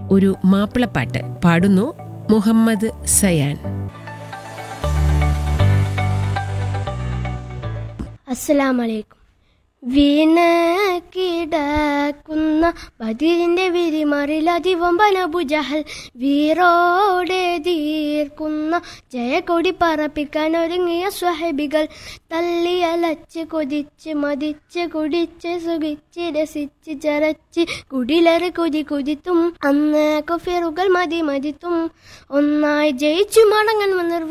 ഒരു മാപ്പിളപ്പാട്ട് പാടുന്നു മുഹമ്മദ് സയാൻ അസ്സലാമലൈക്കും വീണ് കിടക്കുന്ന ബദിരിന്റെ വിരിമറിലതിവമ്പന ബുജഹൽ വീറോടെ തീർക്കുന്ന ജയക്കൊടി പറപ്പിക്കാൻ ഒരുങ്ങിയ സ്വഹബികൾ തള്ളിയലച്ച് കൊതിച്ച് മതിച്ച് കുടിച്ച് സുഖിച്ച് രസിച്ച് ചരച്ച് കുടിലറി കുതി കുതിത്തും അന്ന് കുഫിറുകൾ മതി മതിത്തും ഒന്നായി ജയിച്ചു മടങ്ങൻ വന്നർ